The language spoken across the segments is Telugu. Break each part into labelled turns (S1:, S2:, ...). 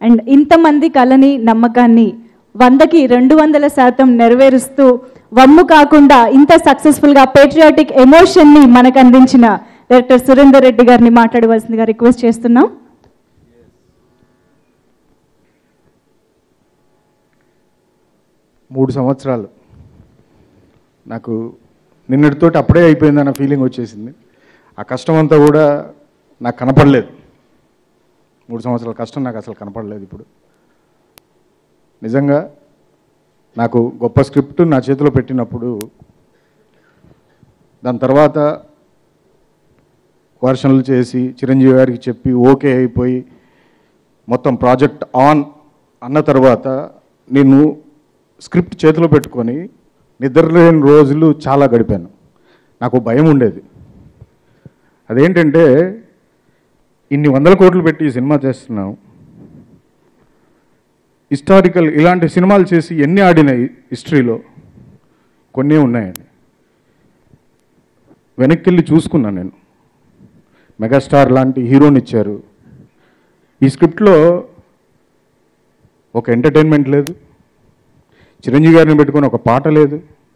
S1: అండ్ ఇంతమంది కళని నమ్మకాన్ని వందకి రెండు వందల శాతం నెరవేరుస్తూ వమ్ము కాకుండా ఇంత సక్సెస్ఫుల్గా పేట్రియాటిక్ ఎమోషన్ని మనకు అందించిన డైరెక్టర్ సురేందర్ రెడ్డి గారిని మాట్లాడవలసిందిగా రిక్వెస్ట్ చేస్తున్నాం
S2: మూడు సంవత్సరాలు నాకు నిన్నటితోటి అప్పుడే అయిపోయిందన్న ఫీలింగ్ వచ్చేసింది ఆ కష్టం అంతా కూడా నాకు కనపడలేదు మూడు సంవత్సరాల కష్టం నాకు అసలు కనపడలేదు ఇప్పుడు నిజంగా నాకు గొప్ప స్క్రిప్ట్ నా చేతిలో పెట్టినప్పుడు దాని తర్వాత వర్షన్లు చేసి చిరంజీవి గారికి చెప్పి ఓకే అయిపోయి మొత్తం ప్రాజెక్ట్ ఆన్ అన్న తర్వాత నేను స్క్రిప్ట్ చేతిలో పెట్టుకొని నిద్రలేని రోజులు చాలా గడిపాను నాకు భయం ఉండేది అదేంటంటే ఇన్ని వందల కోట్లు పెట్టి ఈ సినిమా చేస్తున్నాం హిస్టారికల్ ఇలాంటి సినిమాలు చేసి ఎన్ని ఆడినాయి హిస్టరీలో కొన్ని ఉన్నాయండి వెనక్కి వెళ్ళి చూసుకున్నాను నేను మెగాస్టార్ లాంటి హీరోని ఇచ్చారు ఈ స్క్రిప్ట్లో ఒక ఎంటర్టైన్మెంట్ లేదు చిరంజీవి గారిని పెట్టుకొని ఒక పాట లేదు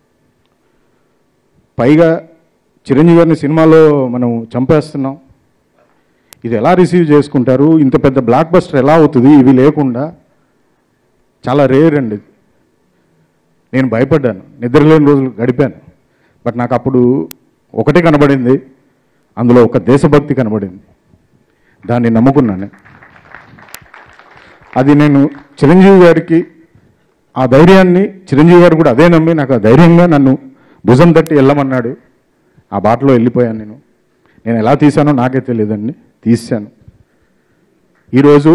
S2: పైగా చిరంజీవి గారిని సినిమాలో మనం చంపేస్తున్నాం ఇది ఎలా రిసీవ్ చేసుకుంటారు ఇంత పెద్ద బ్లాక్ బస్టర్ ఎలా అవుతుంది ఇవి లేకుండా చాలా రేర్ అండి ఇది. నేను భయపడ్డాను నిద్రలేని రోజులు గడిపాను బట్ నాకు అప్పుడు ఒకటే కనబడింది అందులో ఒక దేశభక్తి కనబడింది దాన్ని నమ్ముకున్నాను అది నేను చిరంజీవి గారికి ఆ ధైర్యాన్ని చిరంజీవి గారు కూడా అదే నమ్మి నాకు ఆ ధైర్యంగా నన్ను భుజం తట్టి వెళ్ళమన్నాడు ఆ బాటలో వెళ్ళిపోయాను నేను నేను ఎలా తీశానో నాకే తెలియదండి తీశాను ఈరోజు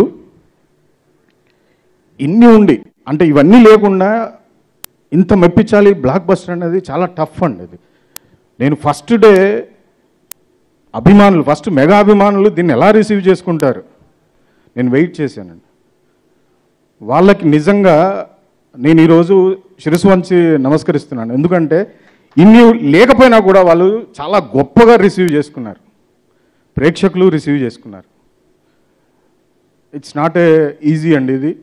S2: ఇన్ని ఉండి అంటే ఇవన్నీ లేకుండా ఇంత మెప్పించాలి బ్లాక్ బస్టర్ అనేది చాలా టఫ్ అండి అది నేను ఫస్ట్ డే అభిమానులు ఫస్ట్ మెగా అభిమానులు దీన్ని ఎలా రిసీవ్ చేసుకుంటారు నేను వెయిట్ చేశానండి వాళ్ళకి నిజంగా నేను ఈరోజు శిరసు వంచి నమస్కరిస్తున్నాను ఎందుకంటే ఇన్ని లేకపోయినా కూడా వాళ్ళు చాలా గొప్పగా రిసీవ్ చేసుకున్నారు ప్రేక్షకులు రిసీవ్ చేసుకున్నారు ఇట్స్ నాట్ ఏ ఈజీ అండి ఇది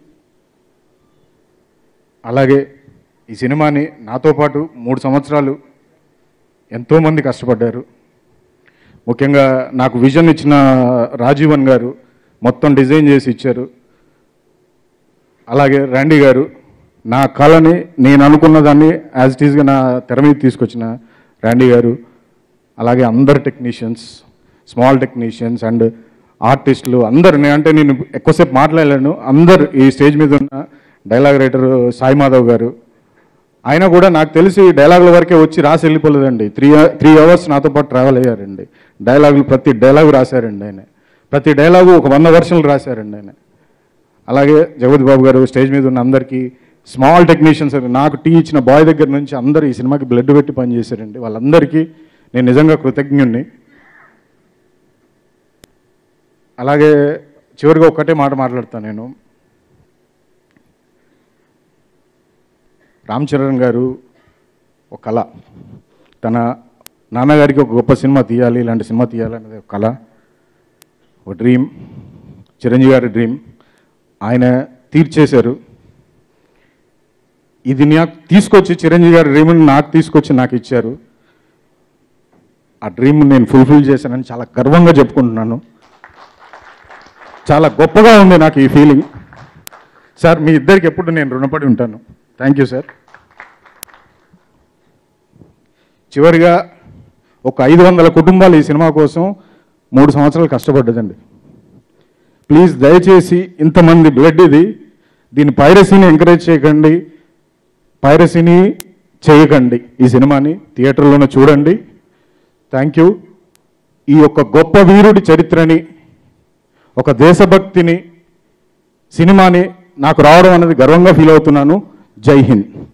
S2: అలాగే ఈ సినిమాని నాతో పాటు మూడు సంవత్సరాలు ఎంతోమంది కష్టపడ్డారు ముఖ్యంగా నాకు విజన్ ఇచ్చిన రాజీవన్ గారు మొత్తం డిజైన్ చేసి ఇచ్చారు అలాగే రండి గారు నా కళని నేను అనుకున్న దాన్ని యాజ్ ఇట్ ఈస్గా నా తెర మీద తీసుకొచ్చిన రండి గారు అలాగే అందరు టెక్నీషియన్స్ స్మాల్ టెక్నీషియన్స్ అండ్ ఆర్టిస్టులు అందరు నేను అంటే నేను ఎక్కువసేపు మాట్లాడలేను అందరు ఈ స్టేజ్ మీద ఉన్న డైలాగ్ రైటర్ సాయి మాధవ్ గారు ఆయన కూడా నాకు తెలిసి డైలాగుల వరకే వచ్చి రాసి వెళ్ళిపోలేదండి త్రీ త్రీ అవర్స్ నాతో పాటు ట్రావెల్ అయ్యారండి డైలాగులు ప్రతి డైలాగు రాశారండి ఆయన ప్రతి డైలాగు ఒక వంద వర్షన్లు రాశారండి ఆయన అలాగే జగపతి బాబు గారు స్టేజ్ మీద ఉన్న అందరికీ స్మాల్ టెక్నీషియన్స్ నాకు టీ ఇచ్చిన బాయ్ దగ్గర నుంచి అందరూ ఈ సినిమాకి బ్లడ్ పెట్టి పనిచేశారండి వాళ్ళందరికీ నేను నిజంగా కృతజ్ఞుణ్ణి అలాగే చివరిగా ఒక్కటే మాట మాట్లాడతాను నేను రామ్ చరణ్ గారు ఒక కళ తన నాన్నగారికి ఒక గొప్ప సినిమా తీయాలి ఇలాంటి సినిమా తీయాలి అనేది ఒక కళ ఒక డ్రీమ్ చిరంజీవి గారి డ్రీమ్ ఆయన తీర్చేశారు ఇది నాకు తీసుకొచ్చి చిరంజీవి గారి డ్రీమ్ని నాకు తీసుకొచ్చి నాకు ఇచ్చారు ఆ డ్రీమ్ నేను ఫుల్ఫిల్ చేశానని చాలా గర్వంగా చెప్పుకుంటున్నాను చాలా గొప్పగా ఉంది నాకు ఈ ఫీలింగ్ సార్ మీ ఇద్దరికి ఎప్పుడు నేను రుణపడి ఉంటాను థ్యాంక్ యూ సార్ చివరిగా ఒక ఐదు వందల కుటుంబాలు ఈ సినిమా కోసం మూడు సంవత్సరాలు కష్టపడ్డదండి ప్లీజ్ దయచేసి ఇంతమంది బ్లడ్ ఇది దీని పైరసీని ఎంకరేజ్ చేయకండి పైరసీని చేయకండి ఈ సినిమాని థియేటర్లోనే చూడండి థ్యాంక్ యూ ఈ యొక్క గొప్ప వీరుడి చరిత్రని ఒక దేశభక్తిని సినిమాని నాకు రావడం అనేది గర్వంగా ఫీల్ అవుతున్నాను జై హింద్